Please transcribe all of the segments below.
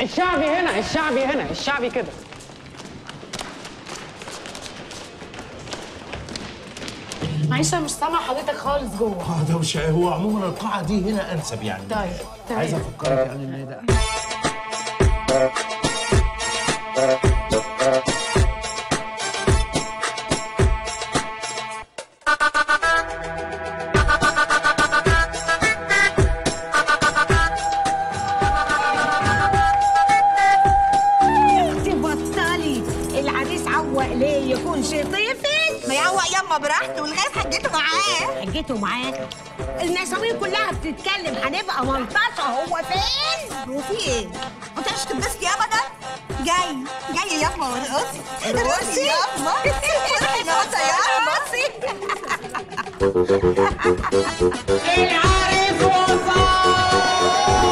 الشعبي هنا الشعبي هنا الشعبي كده معلش انا مش سامع حضرتك خالص جوه اه ده مش هو عموما القاعه دي هنا انسب يعني طيب تمام عايز افكرك يعني ان ده اختي بطلي العريس عوق ليه يكون شي طيفل ما يعوق يما براحته والغاز حجته معاه حجته معاه المساوير كلها بتتكلم هنبقى ملطشه هو فين هو في ايه؟ ما تعرفش تتبسطي ابدا؟ جاي جاي يما ورقصي ارقصي يما ارقصي يما العريس وصل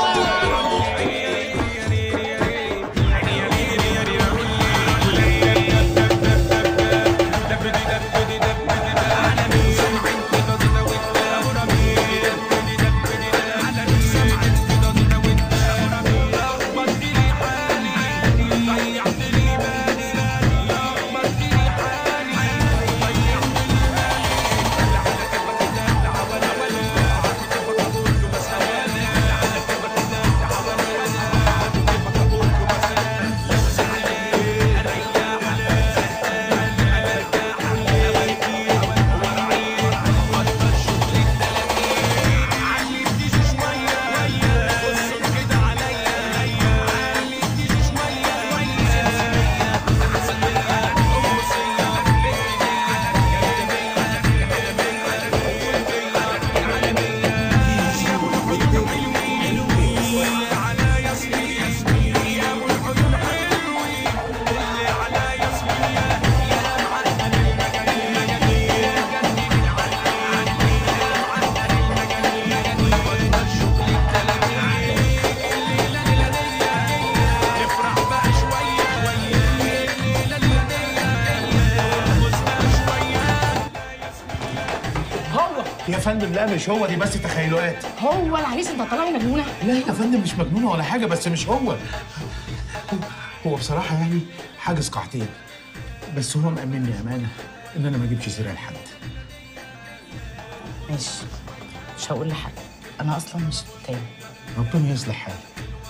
هو يا فندم لا مش هو دي بس تخيلات هو العريس انت طالع مجنونه لا يا فندم مش مجنونه ولا حاجه بس مش هو هو بصراحه يعني حاجز قاعتين بس هو مأمني امانه ان انا ما اجيبش سيره لحد ماشي مش هقول لحد انا اصلا مش تاني ربنا يصلح حالي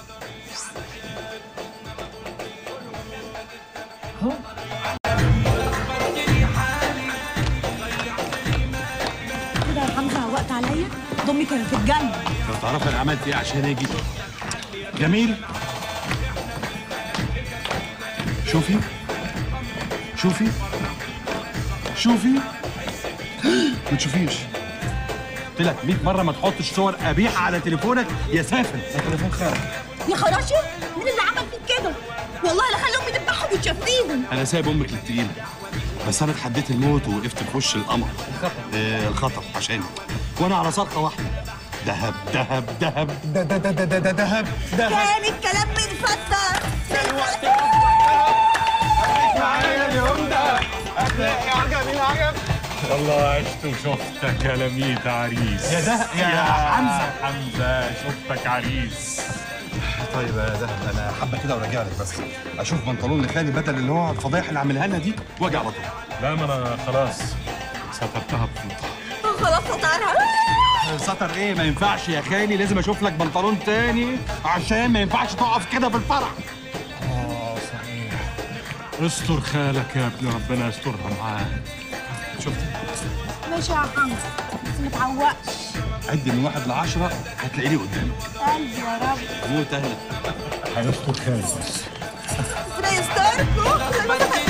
هو كده يا حمزه وقت عليا ضمي كانت بتتجنن لو تعرف انا عملت ايه عشان اجي جميل شوفي شوفي شوفي ما تشوفيش قلت لك 100 مره ما تحطش صور قبيحه على تليفونك يا سافل ده تليفون خارج يا خراشي مين اللي عمل فيك كده؟ والله لا خلي امي تذبحهم وتشفيهم انا سايب امك للتقيله بس انا اتحديت الموت ووقفت في وش القمر الخطر آه الخطر عشاني وانا على صرخه واحده دهب دهب دهب ده ده ده ده ده ده دهب دهب كان الكلام بنفسر والله عشت وشفتك يا لميت عريس يا ده يا حمزه حمزه شفتك عريس طيب يا دهب انا حبه كده وراجع لك بس اشوف بنطلون لخالي بدل اللي هو الفضايح اللي عاملها لنا دي واجي على طول لا ما انا خلاص سترتها بفوطه خلاص قطعها سطر ايه ما ينفعش يا خالي لازم اشوف لك بنطلون تاني عشان ما ينفعش تقف كده في الفرح اه صحيح استر خالك يا ابني ربنا يسترها معاك شفت ماشي يا حمزه بس ما تعوقش عد من واحد لعشرة هتلاقيني قدامك قلبي يا رب موت اهلك هيستر خالص بس ربنا يستركم